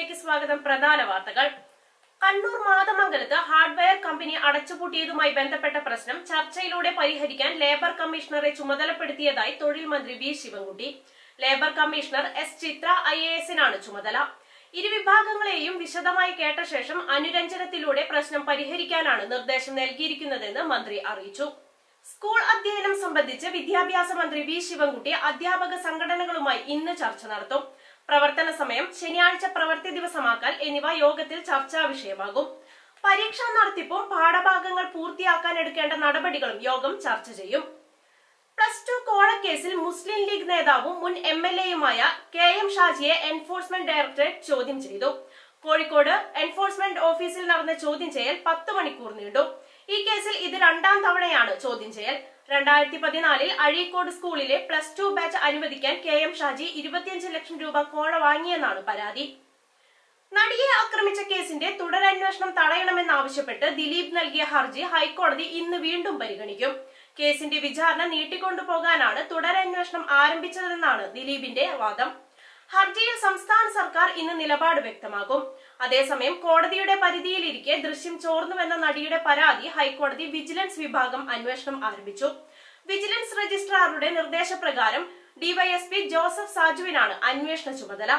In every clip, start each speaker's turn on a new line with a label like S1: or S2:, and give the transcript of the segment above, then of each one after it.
S1: ന്യൂസിലേക്ക് സ്വാഗതം പ്രധാന വാർത്തകൾ കണ്ണൂർ മാതമംഗലത്ത് ഹാർഡ്വെയർ കമ്പനി അടച്ചുപൂട്ടിയതുമായി ബന്ധപ്പെട്ട പ്രശ്നം ചർച്ചയിലൂടെ പരിഹരിക്കാൻ ലേബർ കമ്മീഷണറെ ചുമതലപ്പെടുത്തിയതായി തൊഴിൽ മന്ത്രി V Sivankutty labour commissioner S Chitra I A എസിനാണ് ചുമതല ഇരുവിഭാഗങ്ങളെയും വിശദമായി കേട്ട ശേഷം അനുരഞ്ജനത്തിലൂടെ പ്രശ്നം പരിഹരിക്കാനാണ് നിർദ്ദേശം നൽകിയിരിക്കുന്നതെന്ന് മന്ത്രി അറിയിച്ചു സ്കൂൾ അധ്യയനം സംബന്ധിച്ച് വിദ്യാഭ്യാസ മന്ത്രി വി ശിവൻകുട്ടി അധ്യാപക സംഘടനകളുമായി ഇന്ന് ചർച്ച നടത്തും പ്രവർത്തന സമയം ശനിയാഴ്ച പ്രവൃത്തി ദിവസമാക്കൽ എന്നിവ യോഗത്തിൽ ചർച്ചാ വിഷയമാകും പരീക്ഷാ നടത്തിപ്പും പാഠഭാഗങ്ങൾ പൂർത്തിയാക്കാൻ എടുക്കേണ്ട നടപടികളും യോഗം ചർച്ച ചെയ്യും പ്ലസ് ടു കോഴക്കേസിൽ മുസ്ലിം ലീഗ് നേതാവും മുൻ എം എൽ എയുമായ കെ എം ഷാജിയെ എൻഫോഴ്സ്മെന്റ് ഡയറക്ടറേറ്റ് ചോദ്യം ചെയ്തു കോഴിക്കോട് എൻഫോഴ്സ്മെന്റ് ഓഫീസിൽ നടന്ന ചോദ്യം ചെയ്യൽ പത്ത് മണിക്കൂർ നീണ്ടു ഈ കേസിൽ ഇത് രണ്ടാം തവണയാണ് ചോദ്യം ചെയ്യൽ രണ്ടായിരത്തി പതിനാലിൽ അഴീക്കോട് സ്കൂളിലെ പ്ലസ് ടു ബാച്ച് അനുവദിക്കാൻ കെ എം ഷാജി ഇരുപത്തിയഞ്ച് ലക്ഷം രൂപ കോഴ വാങ്ങിയെന്നാണ് പരാതി നടിയെ ആക്രമിച്ച കേസിന്റെ തുടരന്വേഷണം തടയണമെന്നാവശ്യപ്പെട്ട് ദിലീപ് നൽകിയ ഹർജി ഹൈക്കോടതി ഇന്ന് വീണ്ടും പരിഗണിക്കും കേസിന്റെ വിചാരണ നീട്ടിക്കൊണ്ടുപോകാനാണ് തുടരന്വേഷണം ആരംഭിച്ചതെന്നാണ് ദിലീപിന്റെ വാദം ഹർജിയിൽ സംസ്ഥാന സർക്കാർ ഇന്ന് നിലപാട് വ്യക്തമാക്കും അതേസമയം കോടതിയുടെ പരിധിയിലിരിക്കെ ദൃശ്യം ചോർന്നുവെന്ന നടിയുടെ പരാതി ഹൈക്കോടതി വിജിലൻസ് വിഭാഗം അന്വേഷണം ആരംഭിച്ചു വിജിലൻസ് രജിസ്ട്രാറുടെ നിർദ്ദേശപ്രകാരം ഡിവൈഎസ്പി ജോസഫ് സാജുവിനാണ് അന്വേഷണ ചുമതല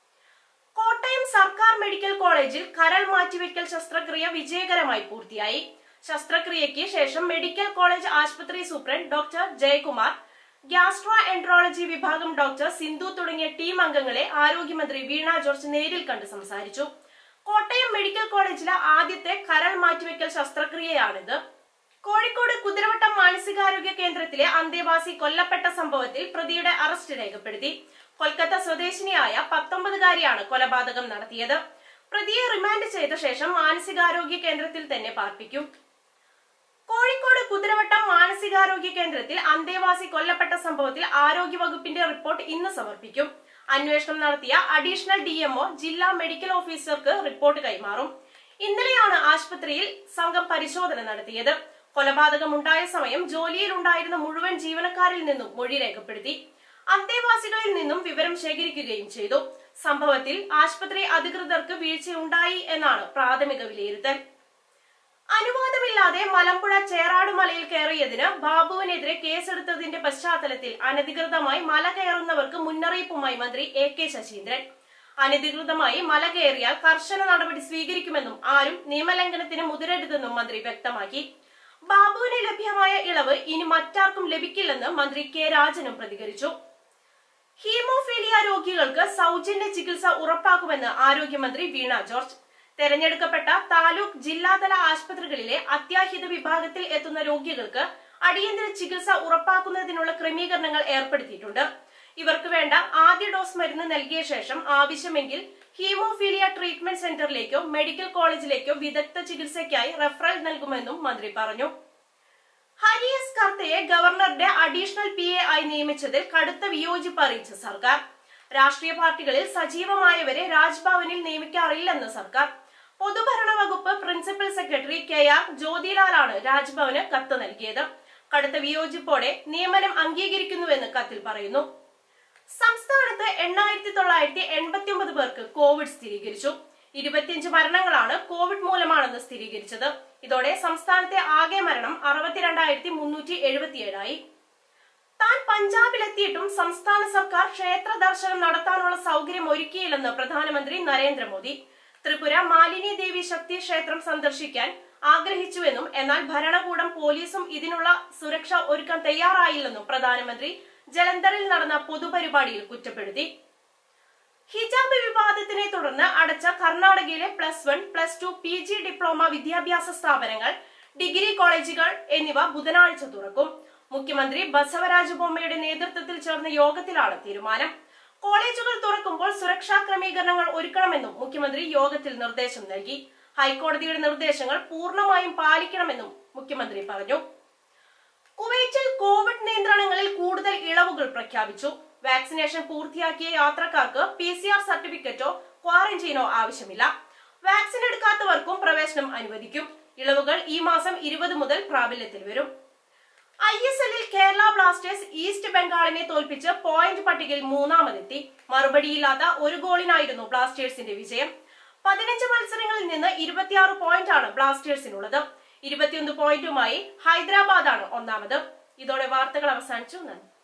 S1: കോട്ടയം സർക്കാർ മെഡിക്കൽ കോളേജിൽ കരൾ മാറ്റിവെക്കൽ ശസ്ത്രക്രിയ വിജയകരമായി പൂർത്തിയായി ശസ്ത്രക്രിയയ്ക്ക് ശേഷം മെഡിക്കൽ കോളേജ് ആശുപത്രി superintendent doctor Jayakumar gastroenterology വിഭാഗം ഡോക്ടർ സിന്ധു തുടങ്ങിയ ടീം അംഗങ്ങളെ ആരോഗ്യമന്ത്രി വീണ ജോർജ് നേരിൽ കണ്ട് സംസാരിച്ചു കോട്ടയം മെഡിക്കൽ കോളേജിലെ ആദ്യത്തെ കരൾ മാറ്റിവെക്കൽ ശസ്ത്രക്രിയയാണിത് കോഴിക്കോട് കുതിരവട്ടം മാനസികാരോഗ്യ കേന്ദ്രത്തിലെ അന്തേവാസി കൊല്ലപ്പെട്ട സംഭവത്തിൽ പ്രതിയുടെ അറസ്റ്റ് രേഖപ്പെടുത്തി കൊൽക്കത്ത സ്വദേശിനിയായ പത്തൊമ്പതുകാരിയാണ് കൊലപാതകം നടത്തിയത് പ്രതിയെ റിമാൻഡ് ചെയ്ത ശേഷം മാനസികാരോഗ്യ കേന്ദ്രത്തിൽ തന്നെ പാർപ്പിക്കും കോഴിക്കോട് കുതിരവട്ടം മാനസികാരോഗ്യ കേന്ദ്രത്തിൽ അന്തേവാസി കൊല്ലപ്പെട്ട സംഭവത്തിൽ ആരോഗ്യ വകുപ്പിന്റെ റിപ്പോർട്ട് ഇന്ന് സമർപ്പിക്കും അന്വേഷണം നടത്തിയ അഡീഷണൽ ഡിഎംഒ ജില്ലാ മെഡിക്കൽ ഓഫീസർക്ക് റിപ്പോർട്ട് കൈമാറും ഇന്നലെയാണ് ആശുപത്രിയിൽ സംഘം പരിശോധന നടത്തിയത് കൊലപാതകം ഉണ്ടായ സമയം ജോലിയിൽ ഉണ്ടായിരുന്ന മുഴുവൻ ജീവനക്കാരിൽ നിന്നും മൊഴി രേഖപ്പെടുത്തി അന്തേവാസികളിൽ നിന്നും വിവരം ശേഖരിക്കുകയും ചെയ്തു സംഭവത്തിൽ ആശുപത്രി അധികൃതർക്ക് വീഴ്ചയുണ്ടായി എന്നാണ് പ്രാഥമിക വിലയിരുത്തൽ അനുവാദമില്ലാതെ മലമ്പുഴ ചേറാടുമലയിൽ കയറിയതിന് ബാബുവിനെതിരെ കേസെടുത്തതിന്റെ പശ്ചാത്തലത്തിൽ അനധികൃതമായി മല കയറുന്നവർക്ക് മുന്നറിയിപ്പുമായി മന്ത്രി എ കെ ശശീന്ദ്രൻ അനധികൃതമായി മല കയറിയാൽ കർശന നടപടി സ്വീകരിക്കുമെന്നും ആരും നിയമലംഘനത്തിന് മുതിരരുതെന്നും മന്ത്രി വ്യക്തമാക്കി ബാബുവിന് ലഭ്യമായ ഇളവ് ഇനി മറ്റാർക്കും ലഭിക്കില്ലെന്ന് മന്ത്രി കെ രാജനും പ്രതികരിച്ചു ഹീമോഫീലിയ രോഗികൾക്ക് സൗജന്യ ചികിത്സ ഉറപ്പാക്കുമെന്ന് ആരോഗ്യമന്ത്രി വീണ ജോർജ് തെരഞ്ഞെടുക്കപ്പെട്ട താലൂക്ക് ജില്ലാതല ആശുപത്രികളിലെ അത്യാഹിത വിഭാഗത്തിൽ എത്തുന്ന രോഗികൾക്ക് അടിയന്തര ചികിത്സ ഉറപ്പാക്കുന്നതിനുള്ള ക്രമീകരണങ്ങൾ ഏർപ്പെടുത്തിയിട്ടുണ്ട് ഇവർക്ക് വേണ്ട ആദ്യ ഡോസ് മരുന്ന് നൽകിയ ശേഷം ആവശ്യമെങ്കിൽ ഹീമോഫീലിയ ട്രീറ്റ്മെന്റ് സെന്ററിലേക്കോ മെഡിക്കൽ കോളേജിലേക്കോ വിദഗ്ധ ചികിത്സയ്ക്കായി റെഫറൽ നൽകുമെന്നും മന്ത്രി പറഞ്ഞു ഹരി എസ് കർത്തയെ ഗവർണറുടെ അഡീഷണൽ പി എ ആയി നിയമിച്ചതിൽ കടുത്ത വിയോജിപ്പ് അറിയിച്ച സർക്കാർ രാഷ്ട്രീയ പാർട്ടികളിൽ സജീവമായവരെ രാജ്ഭവനിൽ നിയമിക്കാറില്ലെന്ന് സർക്കാർ പൊതുഭരണ വകുപ്പ് പ്രിൻസിപ്പൽ സെക്രട്ടറി കെ ആർ ജ്യോതിലാലാണ് രാജ്ഭവന് കത്ത് നൽകിയത് കടുത്ത വിയോജിപ്പോടെ നിയമനം അംഗീകരിക്കുന്നുവെന്ന് കത്തിൽ പറയുന്നു സംസ്ഥാനത്ത് എണ്ണായിരത്തി തൊള്ളായിരത്തി എൺപത്തി ഒമ്പത് പേർക്ക് കോവിഡ് സ്ഥിരീകരിച്ചു ഇരുപത്തിയഞ്ച് മരണങ്ങളാണ് കോവിഡ് മൂലമാണെന്ന് സ്ഥിരീകരിച്ചത് ഇതോടെ സംസ്ഥാനത്തെ ആകെ മരണം അറുപത്തിരണ്ടായിരത്തി മുന്നൂറ്റി എഴുപത്തിയേഴായി താൻ പഞ്ചാബിലെത്തിയിട്ടും സംസ്ഥാന സർക്കാർ ക്ഷേത്ര ദർശനം നടത്താനുള്ള സൗകര്യം ഒരുക്കിയില്ലെന്ന് പ്രധാനമന്ത്രി നരേന്ദ്രമോദി ത്രിപുര മാലിനി ദേവി ശക്തി ക്ഷേത്രം സന്ദർശിക്കാൻ ആഗ്രഹിച്ചുവെന്നും എന്നാൽ ഭരണകൂടം പോലീസും ഇതിനുള്ള സുരക്ഷ ഒരുക്കാൻ തയ്യാറായില്ലെന്നും പ്രധാനമന്ത്രി ജലന്ധറിൽ നടന്ന പൊതുപരിപാടിയിൽ കുറ്റപ്പെടുത്തി ഹിജാബ് വിവാദത്തിനെ തുടർന്ന് അടച്ച കർണാടകയിലെ plus one plus two P G diploma വിദ്യാഭ്യാസ സ്ഥാപനങ്ങൾ ഡിഗ്രി കോളേജുകൾ എന്നിവ ബുധനാഴ്ച തുറക്കും മുഖ്യമന്ത്രി ബസവരാജ ബൊമ്മയുടെ നേതൃത്വത്തിൽ ചേർന്ന യോഗത്തിലാണ് തീരുമാനം കോളേജുകൾ തുറക്കുമ്പോൾ സുരക്ഷാ ക്രമീകരണങ്ങൾ ഒരുക്കണമെന്നും മുഖ്യമന്ത്രി യോഗത്തിൽ നിർദ്ദേശം നൽകി ഹൈക്കോടതിയുടെ നിർദ്ദേശങ്ങൾ പൂർണ്ണമായും പാലിക്കണമെന്നും മുഖ്യമന്ത്രി പറഞ്ഞു കുവൈറ്റിൽ കോവിഡ് നിയന്ത്രണങ്ങളിൽ കൂടുതൽ ഇളവുകൾ പ്രഖ്യാപിച്ചു വാക്സിനേഷൻ പൂർത്തിയാക്കിയ യാത്രക്കാർക്ക് പി സി ആർ സർട്ടിഫിക്കറ്റോ ക്വാറന്റീനോ ആവശ്യമില്ല വാക്സിൻ എടുക്കാത്തവർക്കും പ്രവേശനം അനുവദിക്കും ഇളവുകൾ ഈ മാസം ഇരുപത് മുതൽ പ്രാബല്യത്തിൽ വരും ഐ എസ് എല്ലിൽ കേരള ബ്ലാസ്റ്റേഴ്സ് ബ്ലാസ്റ്റേഴ്സ് ഈസ്റ്റ് ബംഗാളിനെ തോൽപ്പിച്ച് പോയിന്റ് പട്ടികയിൽ മൂന്നാമതെത്തി മറുപടിയില്ലാത്ത ഒരു ഗോളിനായിരുന്നു ബ്ലാസ്റ്റേഴ്സിന്റെ വിജയം പതിനഞ്ച് മത്സരങ്ങളിൽ നിന്ന് ഇരുപത്തിയാറ് പോയിന്റാണ് ബ്ലാസ്റ്റേഴ്സിനുള്ളത് ഇരുപത്തിയൊന്ന് പോയിന്റുമായി ഹൈദരാബാദാണ് ഒന്നാമത് ഇതോടെ വാർത്തകൾ അവസാനിച്ചു നന്ദി